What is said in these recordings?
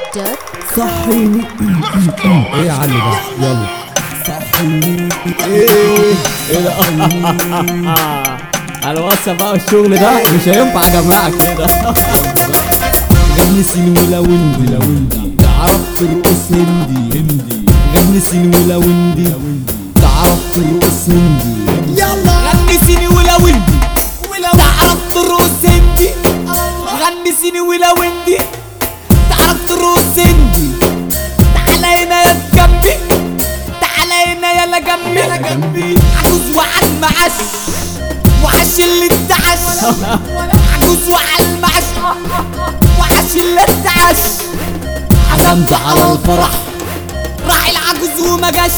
دوت صحيني ايه يا علي ده يلا صحيني ايه ايه ده على الواتساب بقى الشغل ده مش هينفع يا جماعه كده غني سين ولوندي لوندي تعرف ترقص هندي هندي غني سين ولوندي تعرف ترقص هندي يلا غني سيني ولا وندي تعرف ترقص هندي غني سيني ولا وندي تعرف ترقص هندي تعالى هنا يا جنبي تعالى هنا يلا جنبي يلا جنبي عجوز وعد معاش وعاش اللي اتعش عجوز وعد معاش وعاش اللي اتعش عزمت على الفرح راح العجوز وما جاش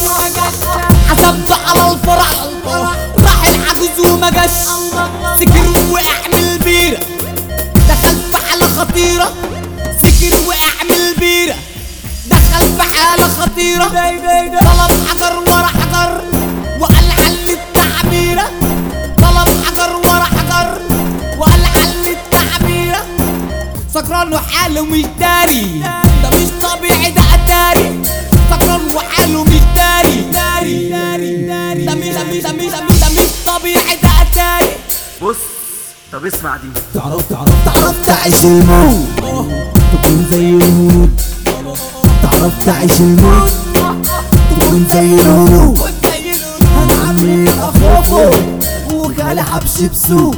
عزمت على الفرح راح العجوز وما جاش سكر وقع من البيرة دخل في حالة خطيرة سكر وقع من البيرة دخل في حالة خطيرة طلب حجر ورا حجر وقال عني التعبيرة طلب حجر ورا حجر وقال عني التعبيرة سكران وحاله مش داري ده مش طبيعي ده اتاري سكران وحاله مش داري داري داري داري ده مش ده مش ده مش ده مش ده مش طبيعي ده اتاري بص طب اسمع دي تعرف تعرف تعرف تعيش الموت تكون زي الهنود تعرف تعيش الموت تكون زي الهنود انا عمي اخوفه وخالي حبش بسوق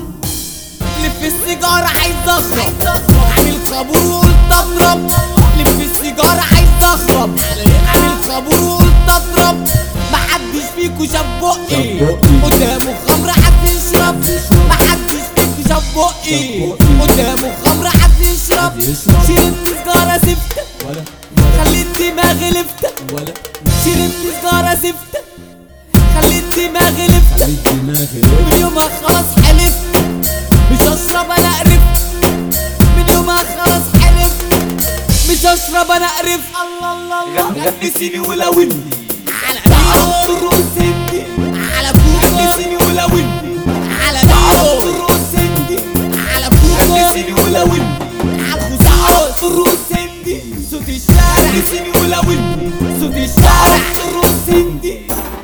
لف السيجارة عايز اخرب عامل خابور وقلت اضرب لف السيجارة عايز اخرب عامل خابور وقلت اضرب محدش فيكو شاف بقي شاف بقي. قدامه خمر حد يشرب محدش فيكو شاف بقي قدامه خمر حد يشرب يشرب. شربت سيجارة سفتة ولا خليت دماغي لفتة ولا شربت سيجارة سفتة خليت دماغي لفتة خليت دماغي من يومها خلاص حلفت مش هشرب انا قرفت من يومها خلاص حلفت مش هشرب انا قرفت الله الله الله غنسيني ولا ودي على تعرف ترقص هندي على كوكو غنسيني ولا ودي على تعرف ترقص هندي على كوكو غنسيني ولا ودي على تعرف ترقص هندي صوت الشارع غنسيني ولا ودي صوت الشارع ترقص هندي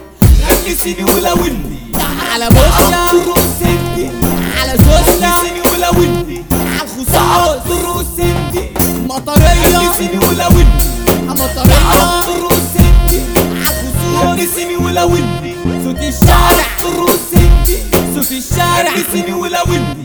غنسيني ولا ودي على بوشة ترقص هندي على سوسة غنسيني ولا ودي على الخصوص ترقص هندي مطرية غنسيني ولا ودي مطرية ترقص هندي على الخصوص غنسيني ولا ودي صوت الشارع ترقص هندي صوت الشارع غنسيني ولا ودي